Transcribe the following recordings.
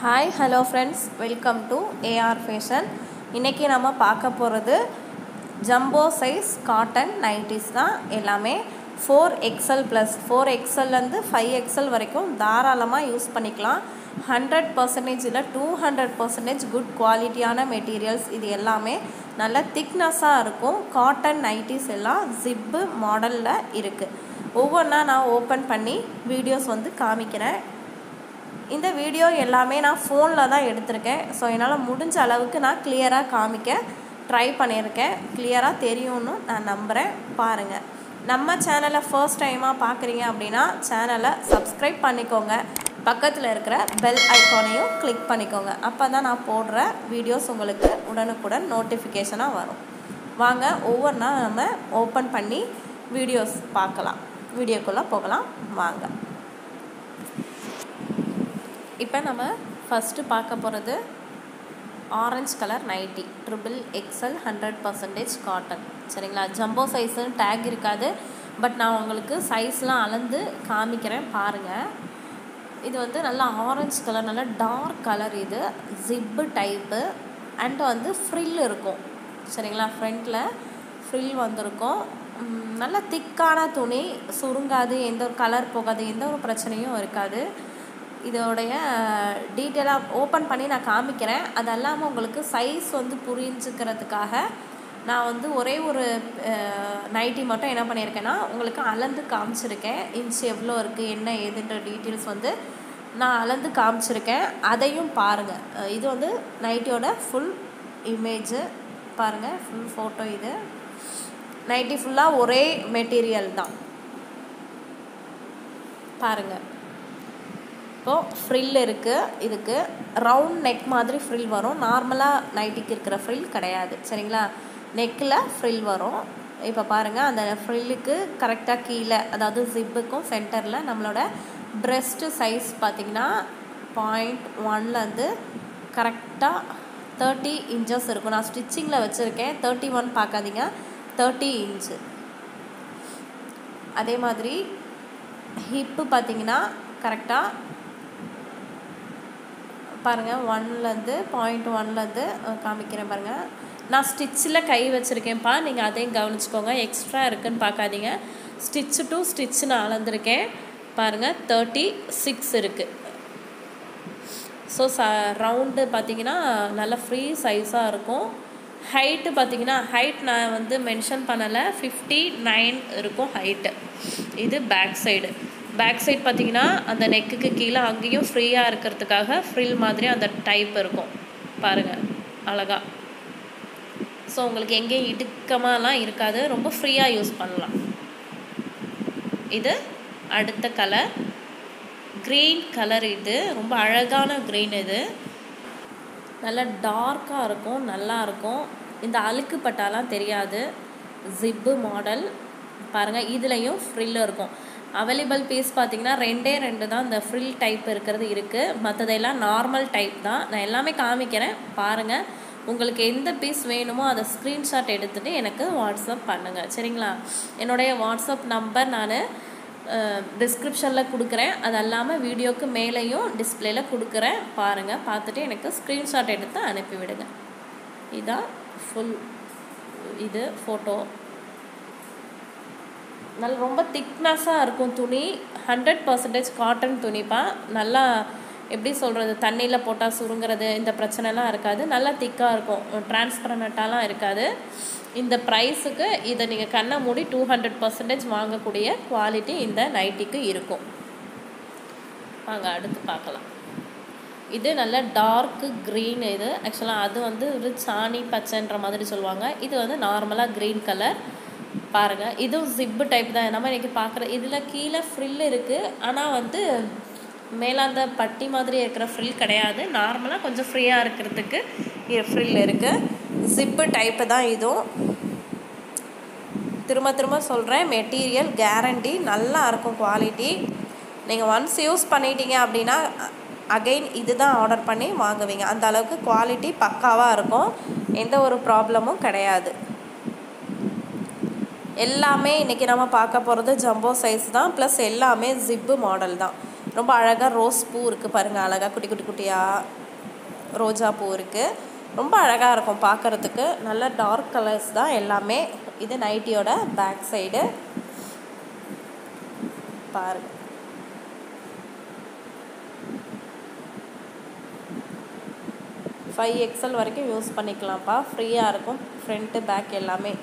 hi hello friends welcome to AR fashion இன்றைக்கி நம்ம பார்க்க போகிறது ஜம்போ சைஸ் காட்டன் நைட்டிஸ் தான் எல்லாமே ஃபோர் எக்ஸல் ப்ளஸ் ஃபோர் எக்ஸல்லேருந்து ஃபைவ் எக்ஸல் வரைக்கும் தாராளமாக யூஸ் பண்ணிக்கலாம் ஹண்ட்ரட் பர்சன்டேஜ் இல்லை டூ ஹண்ட்ரட் பர்சன்டேஜ் குட் குவாலிட்டியான மெட்டீரியல்ஸ் இது எல்லாமே நல்ல திக்னஸாக இருக்கும் காட்டன் நைட்டிஸ் எல்லாம் ஜிப்பு மாடலில் இருக்குது ஒவ்வொன்றா நான் ஓப்பன் பண்ணி வீடியோஸ் வந்து காமிக்கிறேன் இந்த வீடியோ எல்லாமே நான் ஃபோனில் தான் எடுத்திருக்கேன் ஸோ என்னால் முடிஞ்ச அளவுக்கு நான் கிளியராக காமிக்க ட்ரை பண்ணியிருக்கேன் கிளியராக தெரியும்னு நான் நம்புகிறேன் பாருங்கள் நம்ம சேனலை ஃபர்ஸ்ட் டைமாக பார்க்குறீங்க அப்படின்னா சேனலை சப்ஸ்கிரைப் பண்ணிக்கோங்க பக்கத்தில் இருக்கிற பெல் ஐக்கானையும் கிளிக் பண்ணிக்கோங்க அப்போ தான் நான் போடுற வீடியோஸ் உங்களுக்கு உடனுக்குடன் நோட்டிஃபிகேஷனாக வரும் வாங்க ஒவ்வொன்றா நம்ம ஓப்பன் பண்ணி வீடியோஸ் பார்க்கலாம் வீடியோக்குள்ளே போகலாம் வாங்க இப்போ நம்ம ஃபஸ்ட்டு பார்க்க போகிறது orange colour nighty triple XL hundred percentage cotton சரிங்களா ஜம்போ சைஸுன்னு டேக் இருக்காது பட் நான் உங்களுக்கு சைஸ்லாம் அளந்து காமிக்கிறேன் பாருங்கள் இது வந்து நல்லா ஆரஞ்சு கலர் நல்லா டார்க் கலர் இது ஜிப்பு டைப்பு அண்ட் வந்து ஃப்ரில் இருக்கும் சரிங்களா ஃப்ரண்ட்டில் ஃப்ரில் வந்திருக்கும் நல்ல திக்கான துணி சுருங்காது எந்த ஒரு கலர் போகாது எந்த ஒரு பிரச்சனையும் இருக்காது இதோடைய டீட்டெயிலாக ஓப்பன் பண்ணி நான் காமிக்கிறேன் அது இல்லாமல் உங்களுக்கு சைஸ் வந்து புரிஞ்சுக்கிறதுக்காக நான் வந்து ஒரே ஒரு நைட்டி மட்டும் என்ன பண்ணியிருக்கேன்னா உங்களுக்கு அளந்து காமிச்சிருக்கேன் இன்ச் எவ்வளோ இருக்குது என்ன ஏதுன்ற டீட்டெயில்ஸ் வந்து நான் அளந்து காமிச்சிருக்கேன் அதையும் பாருங்கள் இது வந்து நைட்டியோட ஃபுல் இமேஜு பாருங்கள் ஃபுல் ஃபோட்டோ இது நைட்டி ஃபுல்லாக ஒரே மெட்டீரியல் தான் பாருங்கள் இப்போது ஃப்ரில் இருக்குது இதுக்கு ரவுண்ட் நெக் மாதிரி ஃப்ரில் வரும் நார்மலாக நைட்டிக்கு இருக்கிற ஃப்ரில் கிடையாது சரிங்களா நெக்கில் ஃப்ரில் வரும் இப்போ பாருங்கள் அந்த ஃப்ரில்லுக்கு கரெக்டாக கீழே அதாவது ஜிப்புக்கும் சென்டரில் நம்மளோட ப்ரெஸ்ட்டு சைஸ் பார்த்திங்கன்னா பாயிண்ட் ஒன்லேருந்து கரெக்டாக தேர்ட்டி இன்ச்சஸ் இருக்கும் நான் ஸ்டிச்சிங்கில் வச்சுருக்கேன் தேர்ட்டி ஒன் பார்க்காதீங்க தேர்ட்டி இன்ச்சு அதே மாதிரி ஹிப்பு பார்த்திங்கன்னா கரெக்டாக பாருங்கள் ஒன்லேருந்து பாயிண்ட் ஒன்லேருந்து காமிக்கிறேன் பாருங்கள் நான் ஸ்டிச்சில் கை வச்சுருக்கேன்ப்பா நீங்கள் அதையும் கவனிச்சுக்கோங்க எக்ஸ்ட்ரா இருக்குன்னு பார்க்காதீங்க ஸ்டிச்சு டு ஸ்டிச்சு நான் அளந்துருக்கேன் பாருங்கள் தேர்ட்டி சிக்ஸ் இருக்குது ஸோ ச ரவுண்டு பார்த்திங்கன்னா நல்லா ஃப்ரீ சைஸாக இருக்கும் ஹைட்டு பார்த்திங்கன்னா ஹைட் நான் வந்து மென்ஷன் பண்ணலை ஃபிஃப்டி நைன் இருக்கும் ஹைட்டு இது பேக் சைடு பேக் சைட் பார்த்திங்கன்னா அந்த நெக்குக்கு கீழே அங்கேயும் ஃப்ரீயாக இருக்கிறதுக்காக ஃப்ரில் மாதிரி அந்த டைப் இருக்கும் பாருங்கள் அழகா ஸோ உங்களுக்கு எங்கேயும் இடுக்கமாலாம் இருக்காது ரொம்ப ஃப்ரீயாக யூஸ் பண்ணலாம் இது அடுத்த கலர் க்ரீன் கலர் இது ரொம்ப அழகான க்ரீன் இது நல்லா டார்க்காக இருக்கும் நல்லா இருக்கும் இந்த அழுக்கு பட்டாலாம் தெரியாது ஜிப்பு மாடல் பாருங்கள் இதுலேயும் ஃப்ரில் இருக்கும் அவைலபிள் பீஸ் பார்த்திங்கன்னா ரெண்டே ரெண்டு தான் இந்த ஃப்ரில் டைப் இருக்கிறது இருக்குது மற்றதெல்லாம் நார்மல் டைப் தான் நான் எல்லாமே காமிக்கிறேன் பாருங்கள் உங்களுக்கு எந்த பீஸ் வேணுமோ அதை ஸ்க்ரீன்ஷாட் எடுத்துகிட்டு எனக்கு வாட்ஸ்அப் பண்ணுங்கள் சரிங்களா என்னுடைய வாட்ஸ்அப் நம்பர் நான் டிஸ்கிரிப்ஷனில் கொடுக்குறேன் அது இல்லாமல் வீடியோக்கு மேலேயும் டிஸ்பிளேயில் கொடுக்குறேன் பாருங்கள் பார்த்துட்டு எனக்கு ஸ்க்ரீன்ஷாட் எடுத்து அனுப்பிவிடுங்க இதுதான் ஃபுல் இது ஃபோட்டோ நல்ல ரொம்ப திக்னஸாக இருக்கும் துணி ஹண்ட்ரட் பர்சன்டேஜ் காட்டன் துணிப்பா நல்லா எப்படி சொல்கிறது தண்ணியில் போட்டால் சுருங்கிறது இந்த பிரச்சனைலாம் இருக்காது நல்லா திக்காக இருக்கும் டிரான்ஸ்பரண்ட்டாலாம் இருக்காது இந்த ப்ரைஸுக்கு இதை நீங்கள் கண்ணை மூடி டூ ஹண்ட்ரட் பர்சன்டேஜ் வாங்கக்கூடிய குவாலிட்டி இந்த நைட்டிக்கு இருக்கும் வாங்க அடுத்து பார்க்கலாம் இது நல்ல டார்க்கு க்ரீன் இது ஆக்சுவலாக அது வந்து ஒரு சாணி பச்சைன்ற மாதிரி சொல்லுவாங்க இது வந்து நார்மலாக க்ரீன் கலர் பாருங்கள் இதுவும் ஜிப்பு டைப் தான் நம்ம இன்றைக்கி பார்க்குற இதில் கீழே ஃப்ரில் இருக்குது ஆனால் வந்து மேலாந்த பட்டி மாதிரி இருக்கிற ஃப்ரில் கிடையாது நார்மலாக கொஞ்சம் ஃப்ரீயாக இருக்கிறதுக்கு ஃப்ரில் இருக்குது ஜிப்பு டைப்பு தான் இதுவும் திரும்ப திரும்ப சொல்கிறேன் மெட்டீரியல் கேரண்டி நல்லா இருக்கும் குவாலிட்டி நீங்கள் ஒன்ஸ் யூஸ் பண்ணிட்டீங்க அப்படின்னா அகெயின் இது தான் ஆர்டர் பண்ணி வாங்குவீங்க அந்த அளவுக்கு குவாலிட்டி பக்காவாக இருக்கும் எந்த ஒரு ப்ராப்ளமும் கிடையாது எல்லாமே இன்றைக்கி நம்ம பார்க்க போகிறது ஜம்போ சைஸ் தான் ப்ளஸ் எல்லாமே ஜிப்பு மாடல் தான் ரொம்ப அழகாக ரோஸ் பூ இருக்குது பாருங்கள் அழகாக குட்டி குட்டி குட்டியாக ரோஜா பூ இருக்குது ரொம்ப அழகாக இருக்கும் பார்க்குறதுக்கு நல்ல டார்க் கலர்ஸ் தான் எல்லாமே இது நைட்டியோட பேக் சைடு பாருங்க ஃபைவ் எக்ஸல் வரைக்கும் யூஸ் பண்ணிக்கலாம்ப்பா ஃப்ரீயாக இருக்கும் ஃப்ரண்ட்டு பேக் எல்லாமே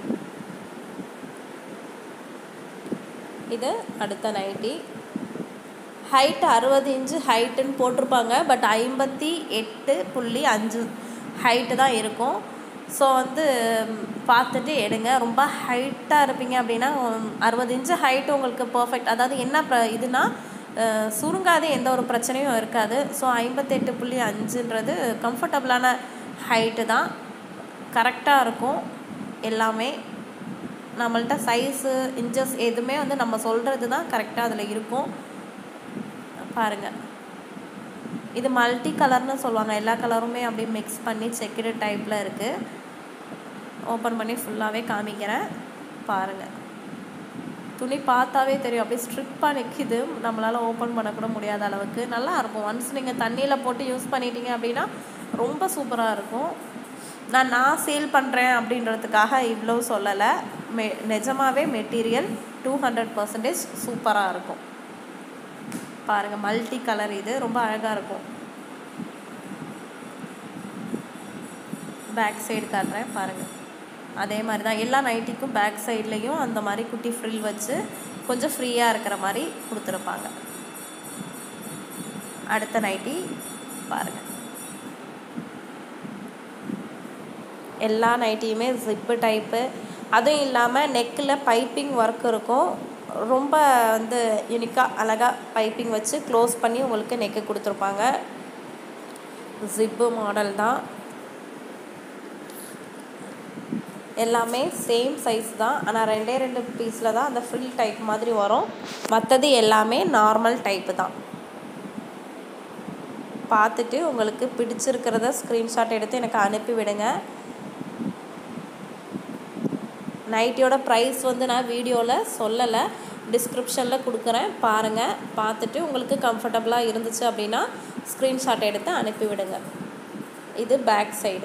இது அடுத்த நைட்டி ஹைட் அறுபது இன்ச்சு ஹைட்டுன்னு போட்டிருப்பாங்க பட் ஐம்பத்தி எட்டு புள்ளி அஞ்சு ஹைட்டு தான் இருக்கும் ஸோ வந்து ம், பார்த்துட்டு எடுங்க ரொம்ப ஹைட்டாக இருப்பீங்க அப்படின்னா அறுபது இன்ச்சு ஹைட்டு உங்களுக்கு பர்ஃபெக்ட் அதாவது என்ன ப்ர இதுனா அஹ், சுருங்காது எந்த ஒரு பிரச்சனையும் இருக்காது ஸோ ஐம்பத்தெட்டு புள்ளி அஞ்சுன்றது கம்ஃபர்டபுளான ஹைட்டு தான் கரெக்டாக இருக்கும் எல்லாமே நம்மள்ட்ட சைஸு இன்ச்சஸ் எதுவுமே வந்து நம்ம சொல்கிறது தான் கரெக்டாக அதில் இருக்கும் பாருங்கள் இது மல்டி கலர்னு சொல்லுவாங்க எல்லா கலருமே அப்படியே மிக்ஸ் பண்ணி செக்குடு டைப்பில் இருக்குது ஓப்பன் பண்ணி ஃபுல்லாகவே காமிக்கிறேன் பாருங்கள் துணி பார்த்தாவே தெரியும் அப்படியே ஸ்ட்ரிப்பாக நிற்கிது நம்மளால் ஓப்பன் பண்ணக்கூட முடியாத அளவுக்கு நல்லா இருக்கும் ஒன்ஸ் நீங்கள் தண்ணியில் போட்டு யூஸ் பண்ணிட்டீங்க அப்படின்னா ரொம்ப சூப்பராக இருக்கும் நான் நான் சேல் பண்ணுறேன் அப்படின்றதுக்காக இவ்வளோ சொல்லலை மெ நிஜமாவே மெட்டீரியல் டூ ஹண்ட்ரட் பர்சன்டேஜ் சூப்பராக இருக்கும் பாருங்கள் மல்டி கலர் இது ரொம்ப அழகாக இருக்கும் பேக் சைடு காட்டுறேன் பாருங்கள் அதே மாதிரி தான் எல்லா நைட்டிக்கும் பேக் சைட்லேயும் அந்த மாதிரி குட்டி ஃப்ரில் வச்சு கொஞ்சம் ஃப்ரீயாக இருக்கிற மாதிரி கொடுத்துருப்பாங்க அடுத்த நைட்டி பாருங்கள் எல்லா நைட்டியுமே ஜிப்பு டைப்பு அதுவும் இல்லாமல் நெக்கில் பைப்பிங் ஒர்க் இருக்கும் ரொம்ப வந்து யூனிக்காக அழகாக பைப்பிங் வச்சு க்ளோஸ் பண்ணி உங்களுக்கு நெக்கு கொடுத்துருப்பாங்க ஜிப்பு மாடல் தான் எல்லாமே சேம் சைஸ் தான் ஆனால் ரெண்டே ரெண்டு பீஸில் தான் அந்த ஃப்ரில் டைப் மாதிரி வரும் மற்றது எல்லாமே நார்மல் டைப்பு தான் பார்த்துட்டு உங்களுக்கு பிடிச்சிருக்கிறத ஸ்க்ரீன்ஷாட் எடுத்து எனக்கு அனுப்பி விடுங்க நைட்டியோட ப்ரைஸ் வந்து நான் வீடியோவில் சொல்லலை டிஸ்கிரிப்ஷனில் கொடுக்குறேன் பாருங்கள் பார்த்துட்டு உங்களுக்கு கம்ஃபர்டபுளாக இருந்துச்சு அப்படின்னா ஸ்க்ரீன்ஷாட் எடுத்து அனுப்பி விடுங்க இது பேக் சைடு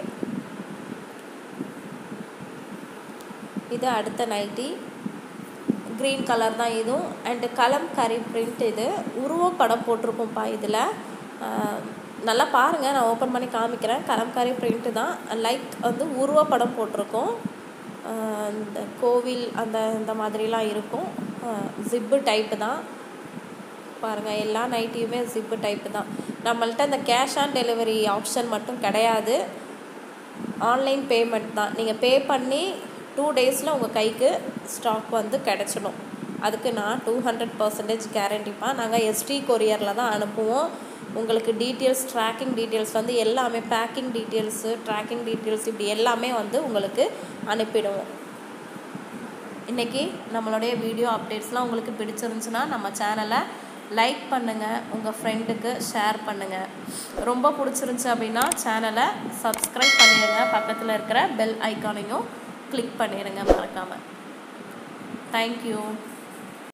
இது அடுத்த நைட்டி க்ரீன் கலர் தான் இதுவும் அண்டு கலம் கரி பிரிண்ட் இது உருவம் படம் போட்டிருக்கோம்ப்பா இதில் நல்லா பாருங்கள் நான் ஓப்பன் பண்ணி காமிக்கிறேன் கலம்காரி பிரிண்ட்டு தான் லைக் வந்து உருவப்படம் போட்டிருக்கோம் ஆஹ் இந்த கோவில் அந்த இந்த மாதிரிலாம் இருக்கும் ஜிப்பு டைப்பு தான் பாருங்கள் எல்லா நைட்டியுமே ஜிப்பு டைப்பு தான் நம்மள்ட்ட இந்த கேஷ் ஆன் டெலிவரி ஆப்ஷன் மட்டும் கிடையாது ஆன்லைன் பேமெண்ட் தான் நீங்கள் பே பண்ணி டூ டேஸில் உங்கள் கைக்கு ஸ்டாக் வந்து கிடச்சிடும் அதுக்கு நான் டூ ஹண்ட்ரட் பர்சன்டேஜ் கேரண்டிப்பா நாங்கள் எஸ்டி கொரியரில் தான் அனுப்புவோம் உங்களுக்கு டீட்டெயில்ஸ் ட்ராக்கிங் டீட்டெயில்ஸ் வந்து எல்லாமே பேக்கிங் டீட்டெயில்ஸு ட்ராக்கிங் டீட்டெயில்ஸ் இப்படி எல்லாமே வந்து உங்களுக்கு அனுப்பிடுவோம் இன்றைக்கி நம்மளுடைய வீடியோ அப்டேட்ஸ்லாம் உங்களுக்கு பிடிச்சிருந்துச்சுன்னா நம்ம சேனலை லைக் பண்ணுங்கள் உங்கள் ஃப்ரெண்டுக்கு ஷேர் பண்ணுங்கள் ரொம்ப பிடிச்சிருந்துச்சி அப்படின்னா சேனலை சப்ஸ்கிரைப் பண்ணிடுங்க பக்கத்தில் இருக்கிற பெல் ஐக்கானையும் கிளிக் பண்ணிடுங்க மறக்காமல் தேங்க்யூ